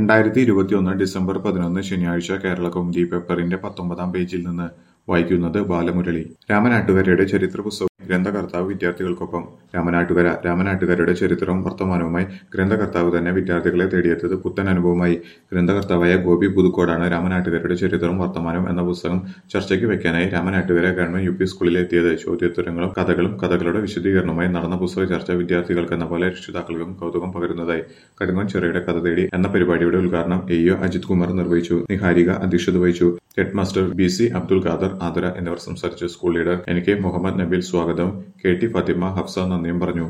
രണ്ടായിരത്തി ഇരുപത്തിയൊന്ന് ഡിസംബർ പതിനൊന്ന് ശനിയാഴ്ച കേരള കൗമുദി പേപ്പറിന്റെ പത്തൊമ്പതാം പേജിൽ നിന്ന് വായിക്കുന്നത് ബാലമുരളി രാമനാട്ടുകരയുടെ ചരിത്ര പുസ്തകം ഗ്രന്ഥകർത്താവ് വിദ്യാർത്ഥികൾക്കൊപ്പം രാമനാട്ടുകര രാമനാട്ടുകരയുടെ ചരിത്രവും വർത്തമാനവുമായി ഗ്രന്ഥകർത്താവ് തന്നെ വിദ്യാർത്ഥികളെ തേടിയെത്തത് പുത്തൻ അനുഭവമായി ഗ്രന്ഥകർത്താവായ ഗോപി പുതുക്കോടാണ് രാമനാട്ടുകരയുടെ ചരിത്രവും വർത്തമാനവും എന്ന പുസ്തകം ചർച്ചയ്ക്ക് വെക്കാനായി രാമനാട്ടുകര ഗവൺമെന്റ് യു പി സ്കൂളിൽ എത്തിയത് ചോദ്യോത്തരങ്ങളും കഥകളും കഥകളുടെ വിശദീകരണവുമായി നടന്ന പുസ്തക ചർച്ച വിദ്യാർത്ഥികൾക്ക് എന്ന പോലെ രക്ഷിതാക്കൾക്കും കൗതുകം പകരുന്നതായി കടുങ്ങൻ ചെറിയുടെ കഥ തേടി എന്ന പരിപാടിയുടെ ഉദ്ഘാടനം എ ഒ അജിത് കുമാർ നിർവഹിച്ചു നിഹാരിക അധ്യക്ഷത വഹിച്ചു head master B C Abdul Khader ആദര എന്നിവർ സംസാരിച്ചു school leader N K Muhammad Nabeel സ്വാഗതം കെ ടി ഫാത്തിമ ഹഫ്സ നന്ദിയും പറഞ്ഞു